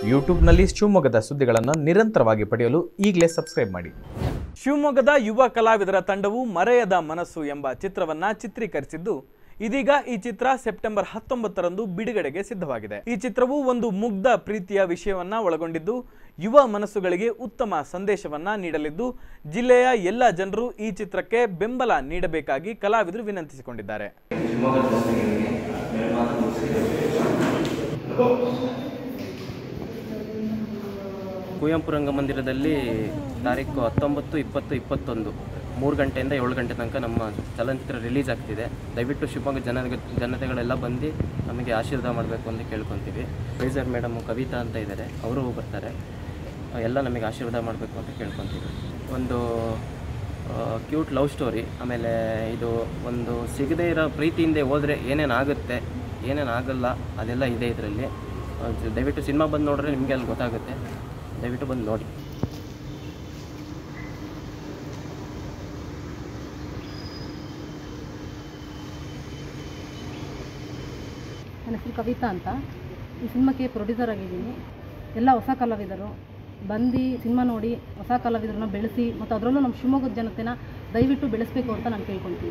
ಯೂಟ್ಯೂಬ್ನಲ್ಲಿ ಶಿವಮೊಗ್ಗದ ಸುದ್ದಿಗಳನ್ನು ನಿರಂತರವಾಗಿ ಪಡೆಯಲು ಈಗಲೇ ಸಬ್ಸ್ಕ್ರೈಬ್ ಮಾಡಿ ಶಿವಮೊಗ್ಗದ ಯುವ ಕಲಾವಿದರ ತಂಡವು ಮರೆಯದ ಮನಸ್ಸು ಎಂಬ ಚಿತ್ರವನ್ನ ಚಿತ್ರೀಕರಿಸಿದ್ದು ಇದೀಗ ಈ ಚಿತ್ರ ಸೆಪ್ಟೆಂಬರ್ ಹತ್ತೊಂಬತ್ತರಂದು ಬಿಡುಗಡೆಗೆ ಸಿದ್ಧವಾಗಿದೆ ಈ ಚಿತ್ರವು ಒಂದು ಮುಗ್ಧ ಪ್ರೀತಿಯ ವಿಷಯವನ್ನ ಒಳಗೊಂಡಿದ್ದು ಯುವ ಮನಸ್ಸುಗಳಿಗೆ ಉತ್ತಮ ಸಂದೇಶವನ್ನ ನೀಡಲಿದ್ದು ಜಿಲ್ಲೆಯ ಎಲ್ಲ ಜನರು ಈ ಚಿತ್ರಕ್ಕೆ ಬೆಂಬಲ ನೀಡಬೇಕಾಗಿ ಕಲಾವಿದರು ವಿನಂತಿಸಿಕೊಂಡಿದ್ದಾರೆ ಕುವೆಂಪು ರಂಗಮಂದಿರದಲ್ಲಿ ತಾರೀಕು ಹತ್ತೊಂಬತ್ತು ಇಪ್ಪತ್ತು ಇಪ್ಪತ್ತೊಂದು ಮೂರು ಗಂಟೆಯಿಂದ ಏಳು ಗಂಟೆ ತನಕ ನಮ್ಮ ಚಲನಚಿತ್ರ ರಿಲೀಸ್ ಆಗ್ತಿದೆ ದಯವಿಟ್ಟು ಶಿವಮೊಗ್ಗ ಜನ ಜನತೆಗಳೆಲ್ಲ ಬಂದು ನಮಗೆ ಆಶೀರ್ವಾದ ಮಾಡಬೇಕು ಅಂತ ಕೇಳ್ಕೊತೀವಿ ಪ್ರೈಸರ್ ಮೇಡಮು ಕವಿತಾ ಅಂತ ಇದ್ದಾರೆ ಅವರು ಬರ್ತಾರೆ ಎಲ್ಲ ನಮಗೆ ಆಶೀರ್ವಾದ ಮಾಡಬೇಕು ಅಂತ ಕೇಳ್ಕೊತೀವಿ ಒಂದು ಕ್ಯೂಟ್ ಲವ್ ಸ್ಟೋರಿ ಆಮೇಲೆ ಇದು ಒಂದು ಸಿಗದೇ ಇರೋ ಪ್ರೀತಿಯಿಂದ ಹೋದರೆ ಏನೇನು ಆಗುತ್ತೆ ಏನೇನು ಆಗಲ್ಲ ಅದೆಲ್ಲ ಇದೆ ಇದರಲ್ಲಿ ದಯವಿಟ್ಟು ಸಿನಿಮಾ ಬಂದು ನೋಡಿದ್ರೆ ನಿಮಗೆ ಅಲ್ಲಿ ಗೊತ್ತಾಗುತ್ತೆ ದಯವಿಟ್ಟು ಬಂದು ನೋಡಿ ನನ್ನ ಹೆಸರು ಕವಿತಾ ಅಂತ ಈ ಸಿನಿಮಾಕ್ಕೆ ಪ್ರೊಡ್ಯೂಸರ್ ಆಗಿದ್ದೀನಿ ಎಲ್ಲ ಹೊಸ ಕಲಾವಿದರು ಬಂದು ಸಿನಿಮಾ ನೋಡಿ ಹೊಸ ಕಲಾವಿದರನ್ನ ಬೆಳೆಸಿ ಮತ್ತು ಅದರಲ್ಲೂ ನಮ್ಮ ಶಿವಮೊಗ್ಗದ ಜನತೆನ ದಯವಿಟ್ಟು ಬೆಳೆಸಬೇಕು ಅಂತ ನಾನು ಕೇಳ್ಕೊಳ್ತೀನಿ